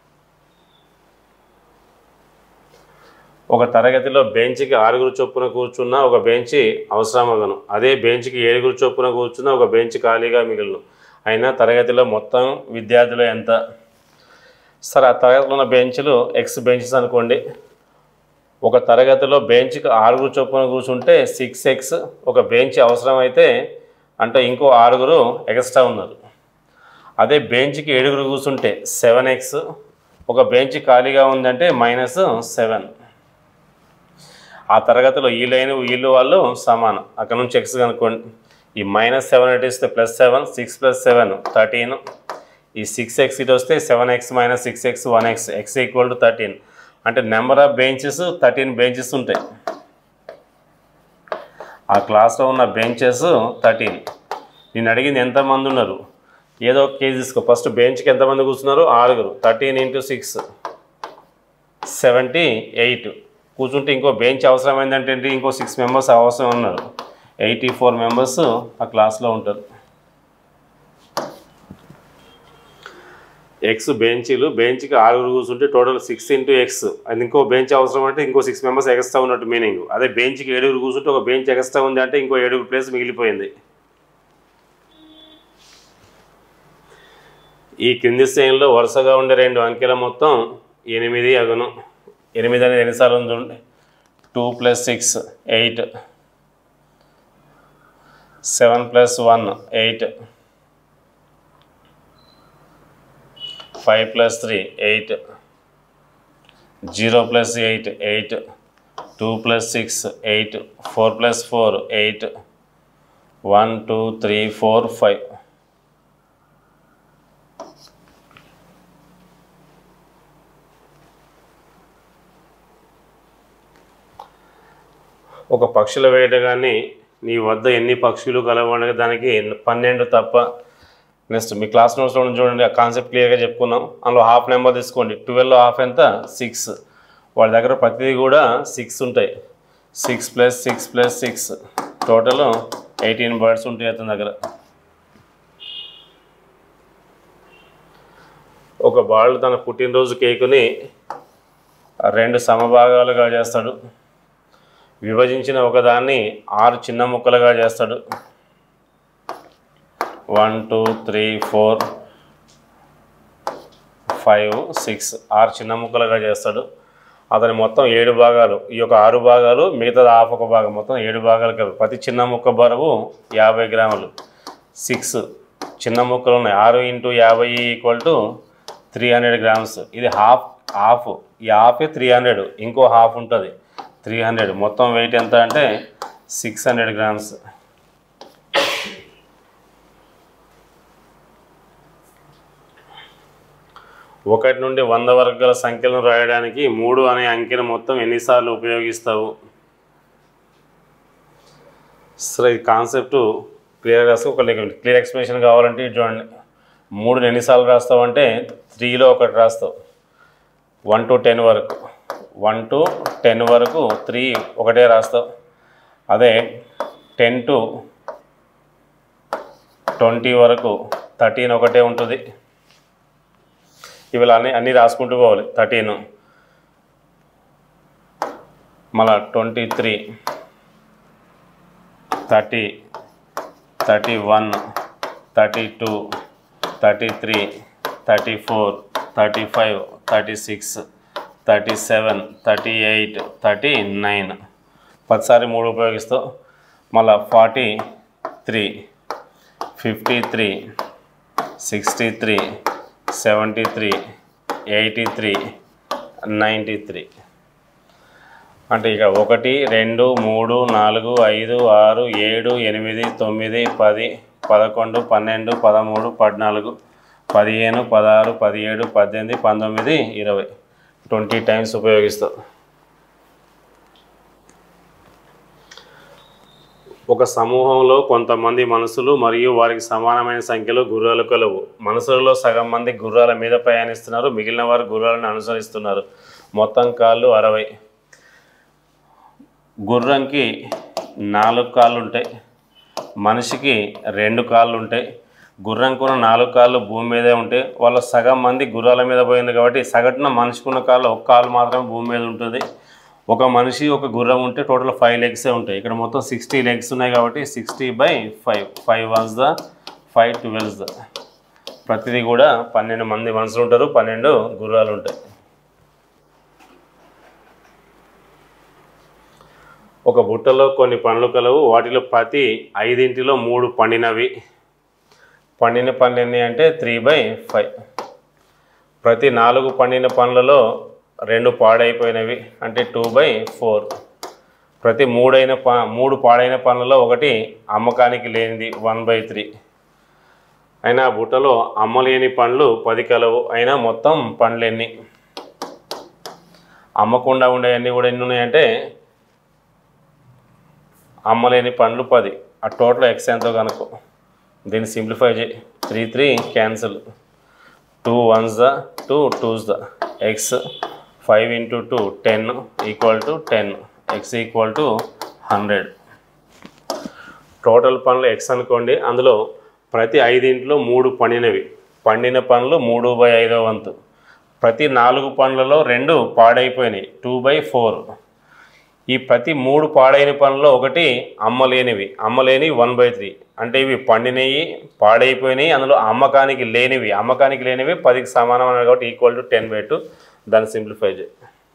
ఒక తరగతిలో బెంచ్కి ఆరుగురు చొప్పున కూర్చున్న ఒక బెంచి అవసరమగను అదే బెంచ్కి ఏడుగురు చొప్పున కూర్చున్న ఒక బెంచ్ ఖాళీగా మిగిలిన అయినా తరగతిలో మొత్తం విద్యార్థులు ఎంత సరే ఆ తరగతిలో ఉన్న బెంచ్లు ఎక్స్ బెంచెస్ అనుకోండి ఒక తరగతిలో బెంచ్కి ఆరుగురు చొప్పున కూర్చుంటే సిక్స్ ఎక్స్ ఒక బెంచ్ అవసరమైతే అంటే ఇంకో ఆరుగురు ఎక్స్ట్రా ఉన్నారు అదే బెంచ్కి ఏడుగురు కూర్చుంటే సెవెన్ ఎక్స్ ఒక బెంచ్ ఖాళీగా ఉందంటే మైనస్ సెవెన్ ఆ తరగతిలో ఈ లైన్ వీళ్ళు వాళ్ళు సమానం అక్కడ నుంచి ఎక్స్ కనుక్కోండి ఈ మైనస్ సెవెన్ ఇటు ఇస్తే plus seven six plus seven thirteen ఈ సిక్స్ ఎక్స్ ఇటు వస్తే seven X minus six X one X X equal to thirteen అంటే number of benches thirteen benches ఉంటాయి ఆ క్లాస్లో ఉన్న బెంచెస్ థర్టీన్ నేను అడిగింది ఎంతమంది ఉన్నారు ఏదో ఒక కేజీ తీసుకో ఫస్ట్ బెంచ్కి ఎంతమంది కూర్చున్నారు ఆరుగురు thirteen into six seventy eight కూర్చుంటే ఇంకో బెంచ్ అవసరమైందంటే ఏంటి ఇంకో సిక్స్ మెంబర్స్ అవసరం ఉన్నారు ఎయిటీ ఫోర్ మెంబర్స్ ఆ క్లాస్లో ఉంటారు ఎక్స్ బెంచీలు బెంచ్కి ఆరుగురు కూర్చుంటే టోటల్ సిక్స్ ఇంటూ ఎక్స్ అది ఇంకో బెంచ్ అవసరం అంటే ఇంకో సిక్స్ మెంబర్స్ ఎక్స్ట్రా ఉన్నట్టు మీనింగ్ అదే బెంచ్కి ఏడుగురు కూర్చుంటే ఒక బెంచ్ ఎక్స్ట్రా ఉంది అంటే ఇంకో ఏడుగురు ప్లేస్ మిగిలిపోయింది ఈ కింది శ్రేణిలో వరుసగా ఉండే రెండు అంకెల మొత్తం ఎనిమిది అగును ఎనిమిది అనేది ఎన్నిసార్లు ఉంది చూడండి two plus six eight seven plus one eight five plus three eight zero plus eight eight two plus six eight four plus four eight one two three four five ఒక పక్షుల వేట కానీ నీ వద్ద ఎన్ని పక్షులు కలవడానికి దానికి పన్నెండు తప్ప నెక్స్ట్ మీ క్లాస్ నోట్స్లో ఉంది చూడండి ఆ కాన్సెప్ట్ క్లియర్గా చెప్పుకున్నాం అందులో హాఫ్ నెంబర్ తీసుకోండి ట్వెల్వ్లో హాఫ్ ఎంత సిక్స్ వాళ్ళ దగ్గర ప్రతిదీ కూడా సిక్స్ ఉంటాయి six plus six plus six total eighteen birds ఉంటాయి అతని దగ్గర ఒక బాల్ తన పుట్టినరోజు కేకుని రెండు సమభాగాలుగా చేస్తాడు విభజించిన ఒకదాన్ని ఆరు చిన్న ముక్కలుగా చేస్తాడు one two three four five six ఆరు చిన్న ముక్కలుగా చేస్తాడు అతని మొత్తం ఏడు భాగాలు ఈ యొక్క ఆరు భాగాలు మిగతాది హాఫ్ ఒక భాగం మొత్తం ఏడు భాగాలు కలిపి ప్రతి చిన్న ముక్క బరువు యాభై గ్రాములు సిక్స్ చిన్న ముక్కలు ఉన్నాయి ఆరు ఇంటూ యాభై equal to three hundred grams ఇది హాఫ్ హాఫ్ ఈ హాఫ్ త్రీ హండ్రెడ్ ఇంకో హాఫ్ ఉంటుంది త్రీ హండ్రెడ్ మొత్తం వెయిట్ ఎంత అంటే సిక్స్ హండ్రెడ్ గ్రామ్స్ ఒకటి నుండి వంద వరకు గల సంఖ్యలను రాయడానికి మూడు అనే అంకెను మొత్తం ఎన్నిసార్లు ఉపయోగిస్తావు సరే ఈ కాన్సెప్ట్ క్లియర్ రాస్తే ఒక క్లియర్ ఎక్స్ప్లెనేషన్ కావాలంటే ఇది చూడండి మూడు ఎన్నిసార్లు రాస్తావు అంటే త్రీలో ఒకటి రాస్తావు వన్ టు టెన్ వరకు వన్ టు టెన్ వరకు త్రీ ఒకటే రాస్తావు అదే టెన్ టు ట్వంటీ వరకు థర్టీన్ ఒకటే ఉంటుంది ఇవి అన్నీ అన్నీ రాసుకుంటూ పోవాలి థర్టీన్ మళ్ళా twenty three thirty thirty one thirty two thirty three thirty four thirty five thirty six thirty seven thirty eight thirty nine పదిసారి మూడు ఉపయోగిస్తావు మళ్ళా forty three fifty three sixty three seventy three eighty three ninety three అంటే ఇక ఒకటి రెండు మూడు నాలుగు ఐదు ఆరు ఏడు ఎనిమిది తొమ్మిది పది పదకొండు పన్నెండు పదమూడు పద్నాలుగు పదిహేను పదహారు పదిహేడు పద్దెనిమిది పంతొమ్మిది ఇరవై ట్వంటీ టైమ్స్ ఉపయోగిస్తావు ఒక సమూహంలో కొంతమంది మనసులు మరియు వారికి సమానమైన సంఖ్యలో గుర్రాలు కలవు మనసులలో సగం మంది గుర్రాల మీద ప్రయాణిస్తున్నారు మిగిలిన వారు గుర్రాలను అనుసరిస్తున్నారు మొత్తం కాళ్ళు అరవై గుర్రంకి నాలుగు కాళ్ళు ఉంటాయి మనిషికి రెండు కాళ్ళు ఉంటాయి గుర్రంకున్న నాలుగు కాళ్ళు భూమి మీదే ఉంటాయి వాళ్ళ సగం మంది గుర్రాల మీద పోయింది కాబట్టి సగటున మనిషికున్న కాళ్ళు ఒక కాళ్ళు మాత్రమే భూమి మీద ఉంటుంది ఒక మనిషి ఒక గుర్రం ఉంటే టోటల్ ఫైవ్ లెగ్సే ఉంటాయి ఇక్కడ మొత్తం సిక్స్టీ లెగ్స్ ఉన్నాయి కాబట్టి sixty by five five ones the five twelves the ప్రతిదీ కూడా పన్నెండు మంది మనుషులు ఉంటారు పన్నెండు గుర్రాలు ఉంటాయి ఒక బుట్టలో కొన్ని పండ్లు కలవు వాటిలో ప్రతి ఐదింటిలో మూడు పండినవి పండిన పండ్లు ఎన్ని అంటే త్రీ బై ఫైవ్ ప్రతి నాలుగు పండిన పండ్లలో రెండు పాడైపోయినవి అంటే టూ బై ఫోర్ ప్రతి మూడైన ప మూడు పాడైన పండ్లలో ఒకటి అమ్మకానికి లేనిది వన్ బై త్రీ అయినా ఆ బుట్టలో అమ్మలేని పండ్లు పది కలవు అయినా మొత్తం పండ్లు ఎన్ని అమ్మకుండా ఉండేవన్నీ కూడా ఎన్ని ఉన్నాయంటే అమ్మలేని పండ్లు పది ఆ టోటల్ ఎక్స్ ఎంతో కనుక్కో దీన్ని సింప్లిఫై చేయి three three cancel two ones the two twos the X five into two ten equal to ten X equal to hundred total పనులు ఎక్స్ అనుకోండి అందులో ప్రతి ఐదింట్లో మూడు పండినవి పండిన పనులు మూడు బై ఐదో వంతు ప్రతి నాలుగు పనులలో రెండు పాడైపోయినాయి టూ బై ఫోర్ ఈ ప్రతి మూడు పాడైన పనుల్లో ఒకటి అమ్మలేనివి అమ్మలేనివి వన్ బై త్రీ అంటే ఇవి పండినవి పాడైపోయినాయి అందులో అమ్మకానికి లేనివి అమ్మకానికి లేనివి పదికి సమానమైన కాబట్టి equal to ten by two దాన్ని సింప్లిఫై చేయి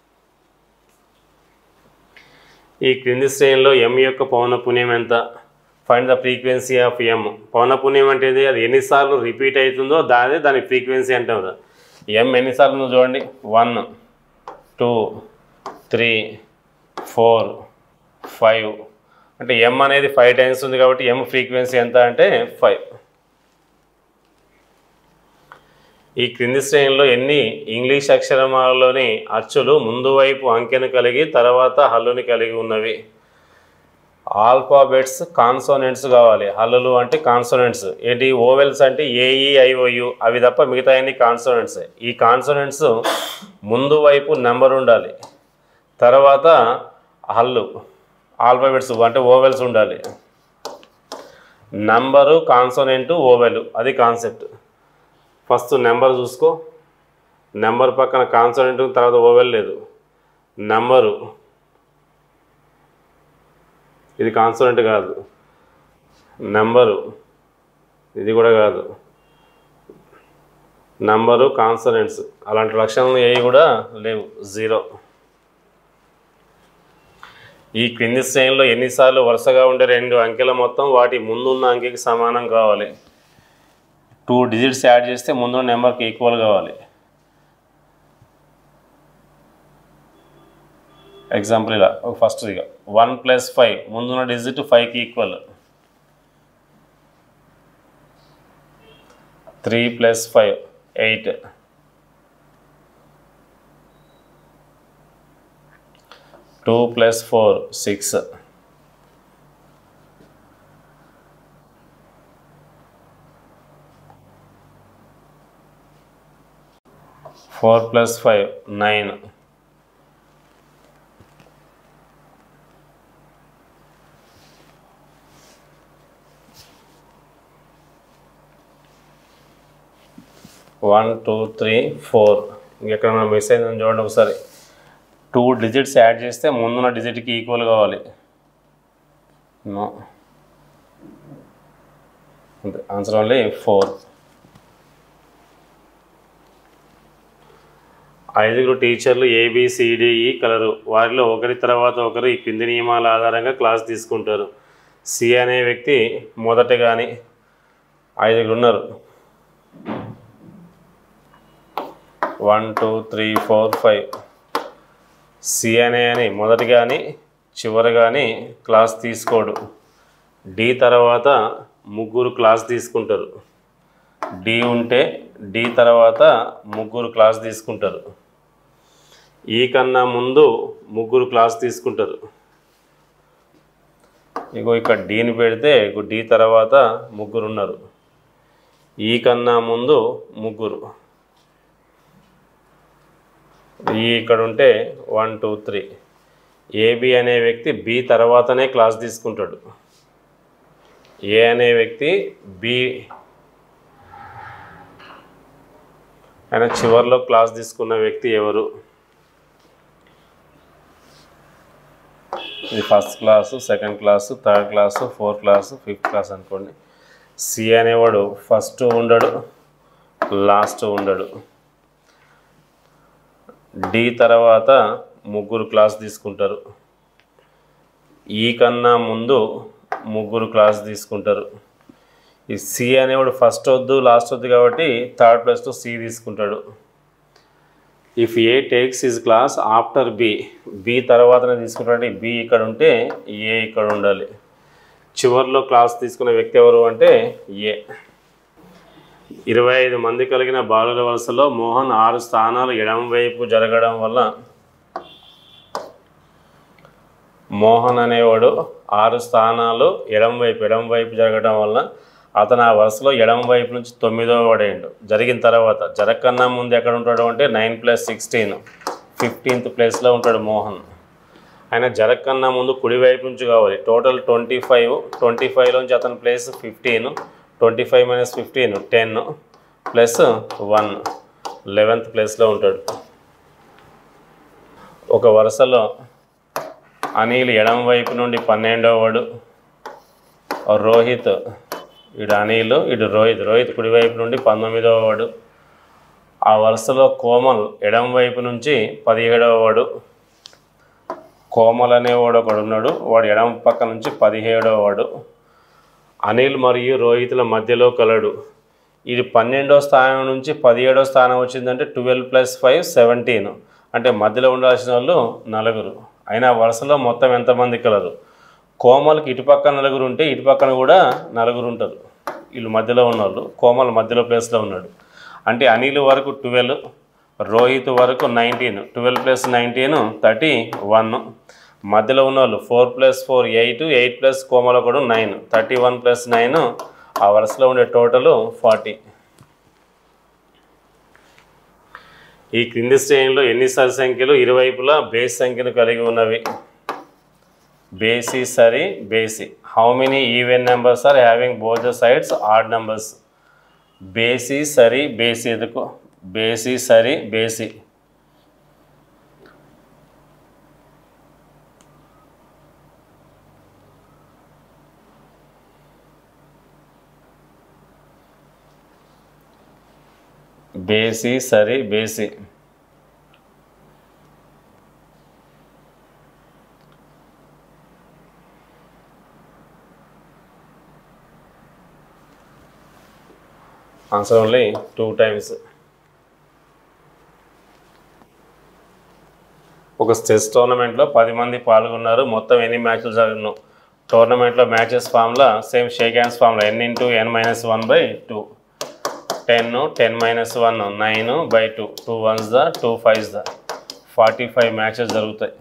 ఈ క్రింది శ్రేణిలో ఎం యొక్క పౌన పుణ్యం ఎంత find the frequency of M పౌన పుణ్యం అంటే ఇది అది ఎన్నిసార్లు రిపీట్ అవుతుందో దాని దాని ఫ్రీక్వెన్సీ అంటే ఎం ఎన్నిసార్లు ఉందో చూడండి one two three four five అంటే ఎం అనేది ఫైవ్ టైమ్స్ ఉంది కాబట్టి ఎం ఫ్రీక్వెన్సీ ఎంత అంటే ఫైవ్ ఈ క్రింది శ్రేణిలో ఎన్ని ఇంగ్లీష్ అక్షరమాలలోని అచ్చులు ముందు వైపు అంకెను కలిగి తర్వాత హల్లుని కలిగి ఉన్నవి ఆల్ఫాబెట్స్ కాన్సోనెంట్స్ కావాలి హల్లులు అంటే కాన్సోనెంట్స్ ఏంటి ఓవెల్స్ అంటే ఏఈ ఐఓయు అవి తప్ప మిగతా అన్ని కాన్సోనెంట్స్ ఈ కాన్సోనెంట్స్ ముందు వైపు నెంబర్ ఉండాలి తర్వాత హల్లు ఆల్ఫాబెట్స్ అంటే ఓవెల్స్ ఉండాలి నంబరు కాన్సోనెంట్ ఓవెల్ అది కాన్సెప్ట్ ఫస్ట్ నెంబర్ చూసుకో నెంబర్ పక్కన కాన్సోనెంట్ తర్వాత ఓవెల్ లేదు నెంబరు ఇది కాన్సోనెంట్ కాదు నెంబరు ఇది కూడా కాదు నంబరు కాన్సనెంట్స్ అలాంటి లక్షణాలు ఏవి కూడా లేవు జీరో ఈ క్రింది శ్రేణిలో ఎన్నిసార్లు వరుసగా ఉండే రెండు అంకెల మొత్తం వాటి ముందున్న అంకెకి సమానం కావాలి టూ డిజిట్స్ యాడ్ చేస్తే ముందున్న నెంబర్కి ఈక్వల్ కావాలి ఎగ్జాంపుల్ ఇలా ఫస్ట్ ఇక వన్ ప్లస్ ఫైవ్ ముందున్న డిజిట్ ఫైవ్కి equal three plus five eight two plus four six four plus five nine one two three four ఇంకెక్కడ మనం మిస్ అయిందని చూడండి ఒకసారి టూ డిజిట్స్ యాడ్ చేస్తే ముందున్న డిజిట్కి ఈక్వల్ కావాలి నో అంతే ఆన్సర్ ఓన్లీ ఫోర్ ఐదుగురు టీచర్లు ఏబిసిడిఈ కలరు వారిలో ఒకరి తర్వాత ఒకరు ఈ క్రింది నియమాల ఆధారంగా క్లాస్ తీసుకుంటారు సి అనే వ్యక్తి మొదట కానీ ఐదుగురు ఉన్నారు one two three four five C అనే అని మొదటి కానీ చివరి కానీ క్లాస్ తీసుకోడు డి తర్వాత ముగ్గురు క్లాస్ తీసుకుంటారు డి ఉంటే డి తర్వాత ముగ్గురు క్లాస్ తీసుకుంటారు ఈ కన్నా ముందు ముగ్గురు క్లాస్ తీసుకుంటారు ఇగో ఇక్కడ డీని పెడితే ఇగో డి తర్వాత ముగ్గురు ఉన్నారు ఈ కన్నా ముందు ముగ్గురు ఈ ఇక్కడ ఉంటే వన్ టూ త్రీ ఏబి అనే వ్యక్తి బి తర్వాతనే క్లాస్ తీసుకుంటాడు ఏ అనే వ్యక్తి బి ఆయన చివరిలో క్లాస్ తీసుకున్న వ్యక్తి ఎవరు ఇది first class second class third class fourth class fifth class అనుకోండి సి అనేవాడు ఫస్ట్ ఉండడు లాస్ట్ ఉండడు డి తర్వాత ముగ్గురు క్లాస్ తీసుకుంటారు ఈ కన్నా ముందు ముగ్గురు క్లాస్ తీసుకుంటారు ఈ సి అనేవాడు ఫస్ట్ వద్దు లాస్ట్ వద్దు కాబట్టి థర్డ్ ప్లస్లో సి తీసుకుంటాడు if A takes his class after B B తర్వాతనే తీసుకుంటాడు బి ఇక్కడ ఉంటే ఏ ఇక్కడ ఉండాలి చివరిలో క్లాస్ తీసుకున్న వ్యక్తి ఎవరు అంటే ఏ ఇరవై ఐదు మంది కలిగిన బాలుల వరుసలో మోహన్ ఆరు స్థానాలు ఎడమ వైపు జరగడం వల్ల మోహన్ అనేవాడు ఆరు స్థానాలు ఎడమ వైపు ఎడమ వైపు జరగడం వల్ల అతను ఆ వరుసలో ఎడమ వైపు నుంచి తొమ్మిదో పడేయండు జరిగిన తర్వాత జరగకన్నా ముందు ఎక్కడ ఉంటాడు అంటే నైన్ ప్లస్ సిక్స్టీన్ ఫిఫ్టీన్త్ ప్లేస్లో ఉంటాడు మోహన్ ఆయన జరగకన్నా ముందు కుడి వైపు నుంచి కావాలి టోటల్ ట్వంటీ ఫైవ్ ట్వంటీ ఫైవ్లోంచి అతని place fifteen twenty five minus fifteen ten plus one eleventh ప్లేస్లో ఉంటాడు ఒక వరుసలో అనిల్ ఎడమ వైపు నుండి పన్నెండవ వాడు రోహిత్ ఇడు అనిల్ ఇడు రోహిత్ రోహిత్ కుడివైపు నుండి పంతొమ్మిదవ వాడు ఆ వరుసలో కోమల్ ఎడమ వైపు నుంచి పదిహేడవ వాడు కోమల్ అనేవాడు ఒకడు ఉన్నాడు వాడు ఎడమ పక్క నుంచి పదిహేడవ వాడు అనిల్ మరియు రోహిత్ల మధ్యలో కలడు ఇది పన్నెండో స్థానం నుంచి పదిహేడో స్థానం వచ్చిందంటే ట్వెల్వ్ ప్లస్ ఫైవ్ సెవెంటీన్ అంటే మధ్యలో ఉండాల్సిన వాళ్ళు నలుగురు అయినా వరుసలో మొత్తం ఎంతమంది కలరు కోమల్కి ఇటుపక్క నలుగురు ఉంటే ఇటుపక్కన కూడా నలుగురు ఉంటారు వీళ్ళు మధ్యలో ఉన్నవాళ్ళు కోమల్ మధ్యలో ప్లేస్లో ఉన్నాడు అంటే అనిల్ వరకు ట్వెల్వ్ రోహిత్ వరకు nineteen twelve plus nineteen thirty one మధ్యలో ఉన్న వాళ్ళు four plus four eight eight plus కోమలో కూడా nine thirty one plus nine ఆ వరుసలో ఉండే టోటల్ ఫార్టీ ఈ క్రింది శ్రేణిలో ఎన్ని సరి సంఖ్యలు ఇరువైపులా బేస్ సంఖ్యను కలిగి ఉన్నవి బేసి సరి బేసి how many even numbers are having both the sides odd numbers బేసి సరి బేసి ఎదుకు బేసి సరి బేసి బేసి సరి బేసి ఆన్సర్ ఓన్లీ టూ టైమ్స్ ఒక చెస్ టోర్నమెంట్లో పది మంది పాల్గొన్నారు మొత్తం ఎన్ని మ్యాచ్లు జరిగిన టోర్నమెంట్లో మ్యాచెస్ ఫామ్లో సేమ్ షేక్ హ్యాండ్స్ ఫామ్లో N into N minus one by two ten ten minus one nine by two two ones the two fives the forty five matches జరుగుతాయి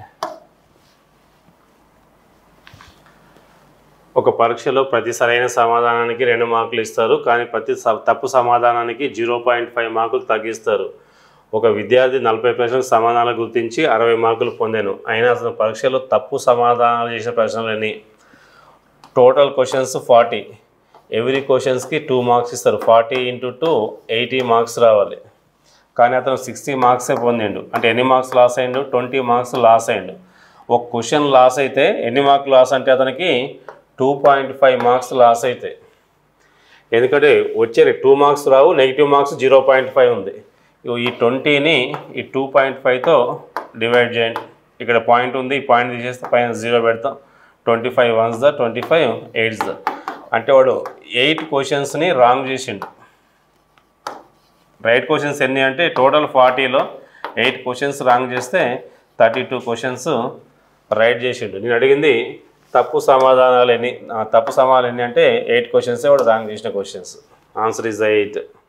ఒక పరీక్షలో ప్రతి సరైన సమాధానానికి రెండు మార్కులు ఇస్తారు కానీ ప్రతి స- తప్పు సమాధానానికి జీరో పాయింట్ ఫైవ్ మార్కులు తగ్గిస్తారు ఒక విద్యార్థి నలభై ప్రశ్నలకు సమాధానాలు గుర్తించి అరవై మార్కులు పొందాను అయినా అసలు పరీక్షలో తప్పు సమాధానాలు చేసిన ప్రశ్నలని టోటల్ క్వశ్చన్స్ ఫార్టీ ఎవ్రీ క్వశ్చన్స్కి టూ మార్క్స్ ఇస్తారు forty into two eighty marks రావాలి కానీ అతను సిక్స్టీ మార్క్సే పొందిండు అంటే ఎన్ని మార్క్స్ లాస్ అయ్యిండు ట్వంటీ మార్క్స్ లాస్ అయ్యిండు ఒక క్వశ్చన్ లాస్ అయితే ఎన్ని మార్కులు లాస్ అంటే అతనికి two point five marks loss అవుతాయి ఎందుకంటే వచ్చే టూ మార్క్స్ రావు negative marks zero point five ఉంది ఇగో ఈ ట్వంటీని ఈ టూ పాయింట్ ఫైవ్తో డివైడ్ చేయండి ఇక్కడ పాయింట్ ఉంది ఈ పాయింట్ తీసేస్తే పైన జీరో పెడతాం twenty five ones the twenty five eights the అంటే వాడు ఎయిట్ క్వశ్చన్స్ని రాంగ్ చేసిండు రైట్ క్వశ్చన్స్ ఎన్ని అంటే టోటల్ ఫార్టీలో ఎయిట్ క్వశ్చన్స్ రాంగ్ చేస్తే థర్టీ టూ క్వశ్చన్స్ రైట్ చేసిండు నేను అడిగింది తప్పు సమాధానాలు ఎన్ని ఆ, తప్పు సమాధానాలు ఎన్ని అంటే ఎయిట్ క్వశ్చన్సే వాడు రాంగ్ చేసిన క్వశ్చన్స్ ఆన్సర్ ఇస్ ఎయిట్